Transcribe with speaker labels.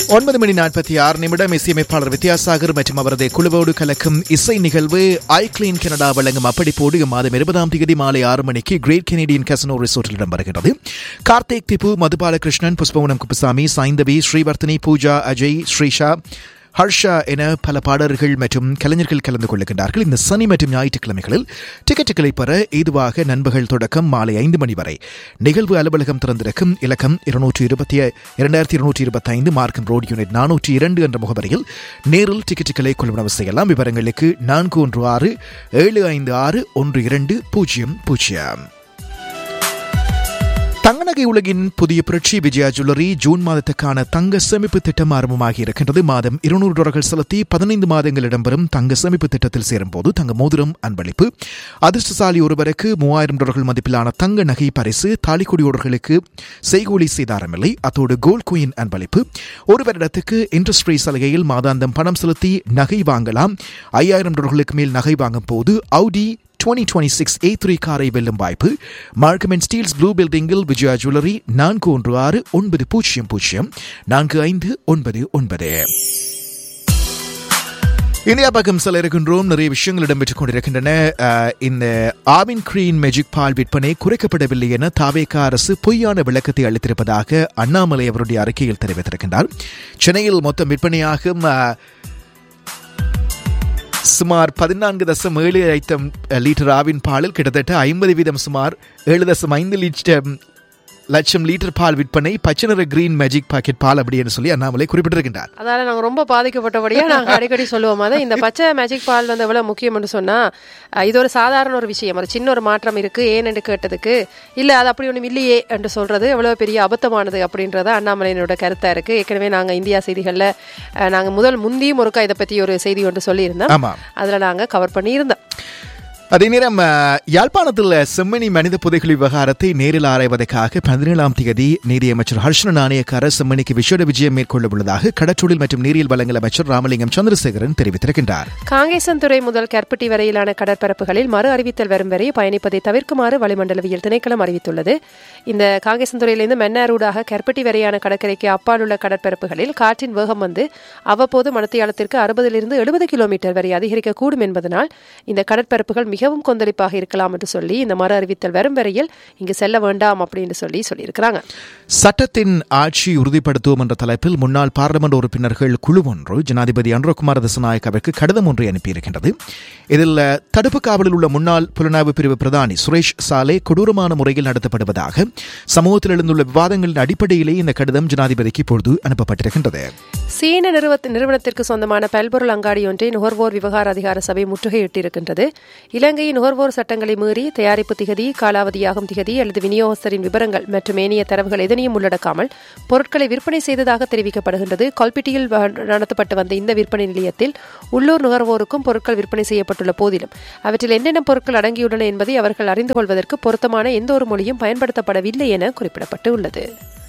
Speaker 1: ஒன்பது மணி நாற்பத்தி ஆறு நிமிடம் இசையமைப்பாளர் வித்யாசாகர் மற்றும் அவரது குழுவோடு கலக்கும் இசை நிகழ்வு ஐக்ளீன் கனடா வழங்கும் அப்படிப்போடு இம்மாதம் இருபதாம் தேதி மாலை ஆறு மணிக்கு கிரேட் கெனடியன் கசனோ ரிசோர்ட்டில் இடம்பெறுகிறது கார்த்திக் திப்பு மதுபாலகிருஷ்ணன் புஷ்பவனம் குப்புசாமி சாய்ந்தவி ஸ்ரீவர்த்தினி பூஜா அஜய் ஸ்ரீஷா ஹர்ஷா என பல பாடகர்கள் மற்றும் கலைஞர்கள் கலந்து கொள்ளுகின்றார்கள் இந்த சனி மற்றும் ஞாயிற்றுக்கிழமைகளில் டிக்கெட்டுகளை பெற ஏதுவாக நண்பகல் தொடக்கம் மாலை ஐந்து மணி வரை நிகழ்வு அலுவலகம் திறந்திருக்கும் இலக்கம் இருநூற்றி இருபத்தி இரண்டாயிரத்தி இருநூற்றி இருபத்தி ஐந்து மார்க்கம் ரோடு யூனிட் நானூற்றி இரண்டு என்ற முகவரியில் நேரில் டிக்கெட்டுகளை கொள்வனவு செய்யலாம் விவரங்களுக்கு நான்கு ஒன்று ஆறு ஏழு ஐந்து ஆறு ஒன்று இரண்டு பூஜ்ஜியம் பூஜ்ஜியம் தங்கநகை உலகின் புதிய புரட்சி விஜயா ஜுவல்லரி ஜூன் மாதத்துக்கான தங்க சேமிப்பு திட்டம் ஆரம்பமாகி இருக்கின்றது மாதம் இருநூறு டாலர்கள் செலுத்தி பதினைந்து மாதங்கள் இடம்பெறும் தங்க சேமிப்பு திட்டத்தில் சேரும்போது தங்க மோதிரம் அன்பளிப்பு அதிர்ஷ்டசாலி ஒருவருக்கு மூவாயிரம் டாலர்கள் மதிப்பிலான தங்க நகை பரிசு தாலிக்குடியோடர்களுக்கு செய்கூலி செய்தாரமில்லை அத்தோடு கோல்ட் குயின் அன்பளிப்பு ஒரு வருடத்துக்கு இன்ட்ரெஸ்ட் ஃப்ரீ சலுகையில் மாதாந்தம் பணம் செலுத்தி நகை வாங்கலாம் ஐயாயிரம் டாலர்களுக்கு மேல் நகை வாங்கும் போது அவுடி 2026 ஏ த்ரீ காரை வெல்லும் வாய்ப்பு மார்க்கம் அண்ட் ஸ்டீல்ஸ் ப்ளூ பில்டிங்கில் விஜயா ஜுவல்லரி நான்கு ஒன்று ஆறு ஒன்பது பூஜ்ஜியம் பூஜ்ஜியம் நான்கு ஐந்து ஒன்பது ஒன்பது இந்தியா பக்கம் செல்ல இருக்கின்றோம் நிறைய விஷயங்கள் இடம்பெற்றுக் கொண்டிருக்கின்றன அஹ், இந்த ஆவின் கிரீன் மேஜிக் பால் விற்பனை குறைக்கப்படவில்லை என தாவேகா அரசு பொய்யான விளக்கத்தை அளித்திருப்பதாக அண்ணாமலை அவருடைய அறிக்கையில் தெரிவித்திருக்கின்றார் சென்னையில் மொத்தம் விற்பனையாகும் அஹ், சுமார் பதினான்கு தசம் ஏழு ஐட்டம் லிட்டர் ஆவின் பாலில் கிட்டத்தட்ட ஐம்பது வீதம் சுமார் ஏழு தசம் ஐந்து லிட்டர் லட்சம் லிட்டர் பால் விற்பனை பச்சை நிற கிரீன் மேஜிக் பாக்கெட் பால் அப்படின்னு சொல்லி அண்ணாமலை குறிப்பிட்டிருக்கின்றார்
Speaker 2: அதால நாங்க ரொம்ப பாதிக்கப்பட்டபடியா நாங்க அடிக்கடி சொல்லுவோம் அதான் இந்த பச்சை மேஜிக் பால் வந்து எவ்வளவு முக்கியம்னு சொன்னா அஹ், இது ஒரு சாதாரண ஒரு விஷயம் ஒரு சின்ன ஒரு மாற்றம் இருக்கு ஏன் என்று கேட்டதுக்கு இல்ல அது அப்படி ஒண்ணும் இல்லையே என்று சொல்றது எவ்வளவு பெரிய அபத்தமானது அப்படின்றத அண்ணாமலையினோட கருத்தா இருக்கு ஏற்கனவே நாங்க இந்தியா செய்திகள்ல அஹ், நாங்க முதல் முந்தியும் ஒருக்கா இதை பத்தி ஒரு செய்தி ஒன்று சொல்லியிருந்தோம்
Speaker 1: ஆமா
Speaker 2: அதுல நாங்க கவர் பண்ணியிருந்தோம்
Speaker 1: அதே நேரம் அஹ், யாழ்ப்பாணத்தில் செம்மணி மனித புதைகுழி விவகாரத்தை நேரில் ஆராய்வதற்காக பதினேழாம் தேதி நீதியமைச்சர் ஹர்ஷன நாணயக்கார செம்மணிக்கு விசேட விஜயம் மேற்கொள்ள உள்ளதாக கடற்றொழில் மற்றும் நீரியல் வளங்கள் அமைச்சர் ராமலிங்கம் சந்திரசேகரன் தெரிவித்திருக்கின்றார்
Speaker 2: காங்கேசன்துறை முதல் கற்பட்டி வரையிலான கடற்பரப்புகளில் மறு அறிவித்தல் வரும் வரை பயணிப்பதை தவிர்க்குமாறு வளிமண்டலவியல் திணைக்களம் அறிவித்துள்ளது இந்த காங்கேசன்துறையிலிருந்து மென்னாரூடாக கற்பட்டி வரையான கடற்கரைக்கு அப்பால் உள்ள கடற்பரப்புகளில் காற்றின் வேகம் வந்து அவ்வப்போது மணத்தியாலத்திற்கு அறுபதிலிருந்து எழுபது கிலோமீட்டர் வரை அதிகரிக்கக்கூடும் என்பதனால் இந்த கடற்பரப்புகள் மிகவும் கொந்தளிப்பாக இருக்கலாம் என்று சொல்லி இந்த மறு அறிவித்தல் வரும் வரையில் இங்கு செல்ல வேண்டாம் அப்படின்னு சொல்லி சொல்லியிருக்கிறாங்க
Speaker 1: சட்டத்தின் ஆட்சி உறுதிப்படுத்துவோம் என்ற தலைப்பில் முன்னாள் பாராளுமன்ற உறுப்பினர்கள் குழு ஒன்று ஜனாதிபதி அனுரகுமார் திசநாயக்கவிற்கு கடிதம் ஒன்றை அனுப்பியிருக்கின்றது இதில் அஹ், தடுப்பு காவலில் உள்ள முன்னாள் புலனாய்வு பிரிவு பிரதானி சுரேஷ் சாலே கொடூரமான முறையில் நடத்தப்படுவதாக சமூகத்தில் எழுந்துள்ள விவாதங்களின் அடிப்படையிலே இந்த கடிதம் ஜனாதிபதிக்கு இப்பொழுது அனுப்பப்பட்டிருக்கின்றது
Speaker 2: சீன நிறுவத் நிறுவனத்திற்கு சொந்தமான பல்பொருள் அங்காடி ஒன்றை நுகர்வோர் விவகார அதிகார சபை முற்றுகையிட்டிருக்கின்றது இலங்கையின் நுகர்வோர் சட்டங்களை மீறி தயாரிப்பு திகதி காலாவதியாகும் திகதி அல்லது விநியோகஸ்தரின் விவரங்கள் மற்றும் ஏனைய தரவுகள் எதனையும் உள்ளடக்காமல் பொருட்களை விற்பனை செய்ததாக தெரிவிக்கப்படுகின்றது கொல்பிட்டியில் வ- நடத்தப்பட்டு வந்த இந்த விற்பனை நிலையத்தில் உள்ளூர் நுகர்வோருக்கும் பொருட்கள் விற்பனை செய்யப்பட்டுள்ள போதிலும் அவற்றில் என்னென்ன பொருட்கள் அடங்கியுள்ளன என்பதை அவர்கள் அறிந்து கொள்வதற்கு பொருத்தமான எந்த ஒரு மொழியும் பயன்படுத்தப்படவில்லை என குறிப்பிடப்பட்டு உள்ளது